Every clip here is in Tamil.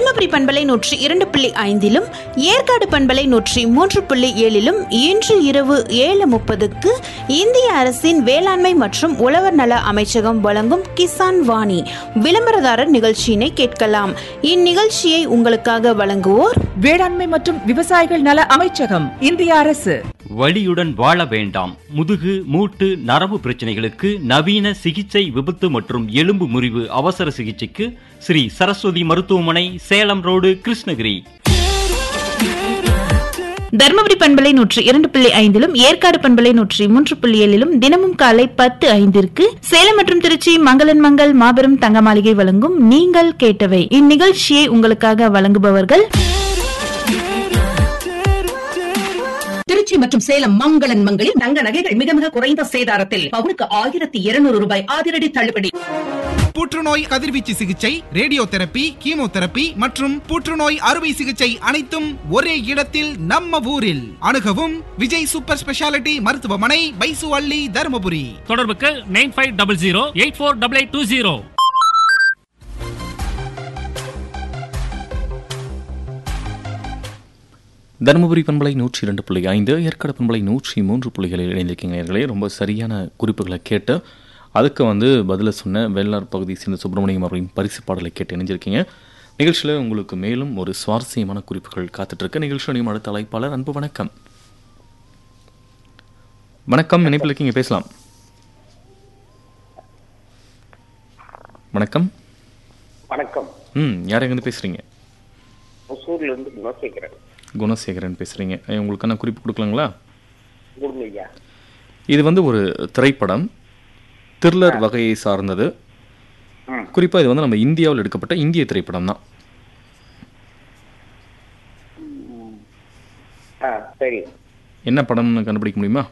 தருமபுரி பண்பலை நூற்றி இரண்டு புள்ளி ஐந்திலும் ஏற்காடு பண்பலை நூற்றி மூன்று புள்ளி ஏழிலும் இன்று இரவு ஏழு முப்பதுக்கு இந்திய அரசின் வேளாண்மை மற்றும் உழவர் நல அமைச்சகம் வழங்கும் கிசான் வாணி விளம்பரதாரர் நிகழ்ச்சியினை கேட்கலாம் இந்நிகழ்ச்சியை உங்களுக்காக வழங்குவோர் வேளாண்மை மற்றும் விவசாயிகள் நல அமைச்சகம் இந்திய அரசு வலியுடன் வாழ வேண்டாம் முதுகு மூட்டு நரம்பு பிரச்சனைகளுக்கு நவீன சிகிச்சை விபத்து மற்றும் எலும்பு முறிவு அவசர சிகிச்சைக்கு ஸ்ரீ சரஸ்வதி மருத்துவமனை சேலம் ரோடு கிருஷ்ணகிரி தருமபுரி பண்பலை நூற்றி இரண்டு புள்ளி ஐந்திலும் ஏற்காடு பண்பலை நூற்றி மூன்று புள்ளி ஏழிலும் தினமும் காலை பத்து ஐந்திற்கு சேலம் மற்றும் திருச்சி மங்களன் மங்கள் மாபெரும் தங்க மாளிகை வழங்கும் நீங்கள் கேட்டவை இந்நிகழ்ச்சியை உங்களுக்காக வழங்குபவர்கள் திருச்சி மற்றும் சேலம் மங்களன் மங்களில் தங்க நகைகள் மிக மிக குறைந்த சேதாரத்தில் பவுனுக்கு ஆயிரத்தி இருநூறு ரூபாய் அதிரடி தள்ளுபடி புற்றுநோய் கதிர்வீச்சு சிகிச்சை ரேடியோ தெரப்பி கீமோதெரப்பி மற்றும் புற்றுநோய் அறுவை சிகிச்சை அனைத்தும் ஒரே இடத்தில் நம்ம ஊரில் அணுகவும் விஜய் சூப்பர் ஸ்பெஷாலிட்டி மருத்துவமனை பைசு அள்ளி தருமபுரி தொடர்புக்கு nine five double zero eight four double eight two zero Dharmapuri பண்பலை நூற்றி இரண்டு புள்ளி ஐந்து ஏற்காடு பண்பலை நூற்றி மூன்று புள்ளிகளில் இணைந்திருக்கீங்க நேயர்களே ரொம்ப சரியான குறிப்புகளை கேட்டு அதுக்கு வந்து பதிலை சொன்ன வெள்ளார் பகுதி சேர்ந்த சுப்பிரமணியம் அவர்களின் பரிசு பாடலை கேட்டு இணைஞ்சிருக்கீங்க நிகழ்ச்சியில் உங்களுக்கு மேலும் ஒரு சுவாரஸ்யமான குறிப்புகள் காத்துட்ருக்கு நிகழ்ச்சியுடைய அடுத்த அழைப்பாளர் அன்பு வணக்கம் வணக்கம் இணைப்பில் இருக்கீங்க பேசலாம் வணக்கம் வணக்கம் ம் யார் எங்கேருந்து பேசுகிறீங்க ஒசூர்ல இருந்து குணசேகரன் குணசேகரன் பேசுகிறீங்க உங்களுக்கான குறிப்பு கொடுக்கலாங்களா கொடுங்க ஐயா இது வந்து ஒரு திரைப்படம் த்ரில்லர் வகையை சார்ந்தது ம். குறிப்பாக இது வந்து நம்ம இந்தியாவில் எடுக்கப்பட்ட இந்திய திரைப்படம் தான் ஆ சரி என்ன படம்னு கண்டுபிடிக்க முடியுமா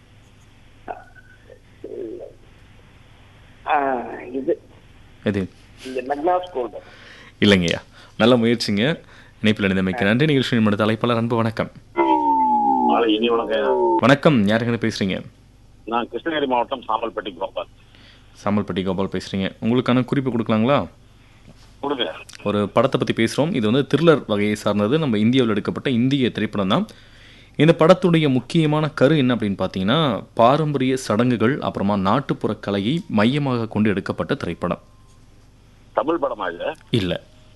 ஆ, இது எது இந்த மெக்னாஸ் கோல்டு இல்லைங்கய்யா நல்ல முயற்சிங்க இணைப்பில் இணைந்தமைக்கு நன்றி நிகழ்ச்சி அடுத்த அழைப்பாளர் அன்பு வணக்கம் நாளை இனி வணக்கம் வணக்கம் யாருங்க பேசுகிறீங்க நான் கிருஷ்ணகிரி மாவட்டம் சாம்பல்பட்டி கோபால் சாம்பல்பட்டி கோபால் பேசுகிறீங்க உங்களுக்கான குறிப்பு கொடுக்கலாங்களா கொடுங்க ஒரு படத்தை பற்றி பேசுகிறோம் இது வந்து த்ரில்லர் வகையை சார்ந்தது நம்ம இந்தியாவில் எடுக்கப்பட்ட இந்திய திரைப்படம் தான் இந்த படத்துடைய முக்கியமான கரு என்ன அப்படின்னு பார்த்தீங்கன்னா பாரம்பரிய சடங்குகள் அப்புறமா நாட்டுப்புற கலையை மையமாக கொண்டு எடுக்கப்பட்ட திரைப்படம் தமிழ் படமா இது இல்லை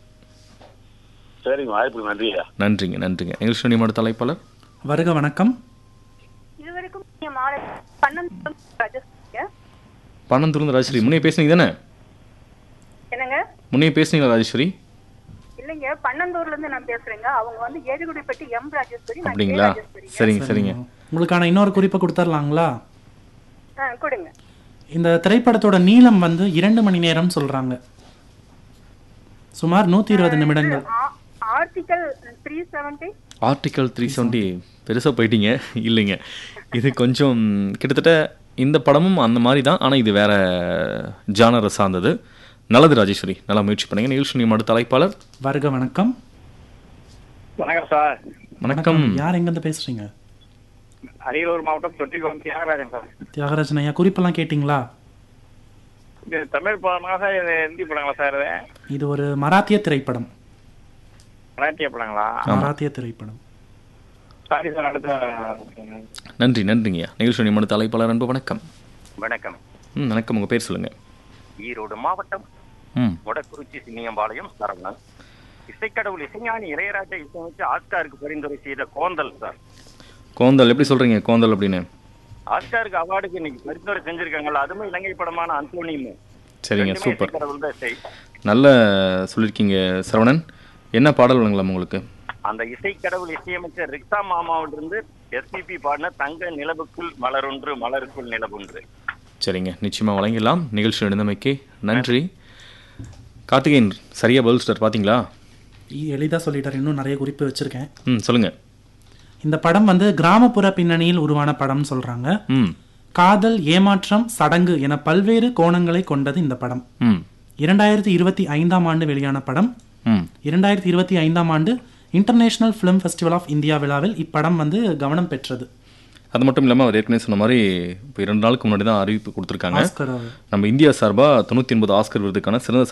சரிங்க வாய்ப்புக்கு நன்றி ஐயா நன்றிங்க நன்றிங்க நிகழ்ச்சி நியமன தலைப்பாளர் வருக வணக்கம் இதுவரைக்கும் நீங்க மாலை பன்னெண்டு ராஜஸ்தானிங்க பணம் ராஜேஸ்வரி முன்னே பேசுனீங்க தானே என்னங்க முன்னே பேசுனீங்களா ராஜேஸ்வரி இல்லைங்க பன்னந்தூர்ல இருந்து நான் பேசுறேங்க அவங்க வந்து ஏழுகுடிப்பட்டி எம் ராஜேஸ்வரி நான் கே அப்படிங்களா ராஜேஸ்வரிங்க. சரிங்க சரிங்க உங்களுக்கான இன்னொரு குறிப்பை கொடுத்துர்லாங்களா ஆ, கொடுங்க இந்த திரைப்படத்தோட நீளம் வந்து இரண்டு மணி நேரம் சொல்றாங்க சுமார் நூத்தி இருபது நிமிடங்கள் ஆ- article three seventy article three seventy பெருசாக போயிட்டீங்க இல்லைங்க இது கொஞ்சம் கிட்டத்தட்ட இந்த படமும் அந்த மாதிரி தான் ஆனால் இது வேற ஜானரை சார்ந்தது நல்லது ராஜேஸ்வரி நல்லா முயற்சி பண்ணுங்க நிகழ்ச்சி நியமன அடுத்த அழைப்பாளர் வருக வணக்கம் வணக்கம் சார் வணக்கம் யார் எங்கிருந்து பேசுறீங்க அரியலூர் மாவட்டம் தொட்டிக்குளம் தியாகராஜன் சார் தியாகராஜன் ஐயா குறிப்பெல்லாம் கேட்டிங்களா இது தமிழ் படமா சார் இது ஹிந்தி படங்களா சார் இது இது ஒரு மராத்திய திரைப்படம் மராட்டிய படங்களா மராத்திய திரைப்படம் சாரி சார் அடுத்த நன்றி நன்றிங்கய்யா நிகழ்ச்சி நியமன அடுத்த அழைப்பாளர் அன்பு வணக்கம் வணக்கம் ம் வணக்கம் உங்கள் பேர் சொல்லுங்கள் ஈரோடு மாவட்டம் ம் முடக்குறிச்சி சின்னியம்பாளையம் சரவணன் இசைக்கடவுள் இசைஞானி இளையராஜா இசையமைச்சு ஆஸ்காருக்கு பரிந்துரை செய்த கோந்தல் சார் கோந்தல் எப்படி சொல்கிறீங்க கோந்தல் அப்படின்னு ஆஸ்காருக்கு அவார்டுக்கு இன்னைக்கு பரிந்துரை செஞ்சிருக்காங்கல்ல அதுவும் இலங்கை படமான அந்தோனியும் சரிங்க ரெண்டுமே சூப்பர் இசைக்கடவுள் தான் இசை நல்ல சொல்லியிருக்கீங்க சரவணன் என்ன பாடல் வழங்கலாம் உங்களுக்கு அந்த இசைக்கடவுள் இசையமைச்சர் ரிக்ஷா மாமாவிலிருந்து எஸ்பிபி பாடின தங்க நிலவுக்குள் மலரொன்று மலருக்குள் நிலவொன்று சரிங்க நிச்சயமாக வழங்கிடலாம் நிகழ்ச்சி நடந்தமைக்கு நன்றி கார்த்திகேயன் சரியா பதில் ஸ்டார் பார்த்தீங்களா எளிதா சொல்லிட்டார் இன்னும் நிறைய குறிப்பு வச்சிருக்கேன் ம் சொல்லுங்கள் இந்த படம் வந்து கிராமப்புற பின்னணியில் உருவான படம் சொல்றாங்க ம் காதல் ஏமாற்றம் சடங்கு என பல்வேறு கோணங்களை கொண்டது இந்த படம் ம் இரண்டாயிரத்தி இருபத்தி ஐந்தாம் ஆண்டு வெளியான படம் ம் இரண்டாயிரத்தி இருபத்தி ஐந்தாம் ஆண்டு international film festival of India விழாவில் இப்படம் வந்து கவனம் பெற்றது அது மட்டும் இல்லாமல் அவர் ஏற்கனவே சொன்ன மாதிரி இப்போ இரண்டு நாளுக்கு முன்னாடி தான் அறிவிப்பு கொடுத்துருக்காங்க ஆஸ்கர் நம்ம இந்தியா சார்பாக தொண்ணூற்றி ஒன்பது ஆஸ்கர் விருதுக்கான சிறந்த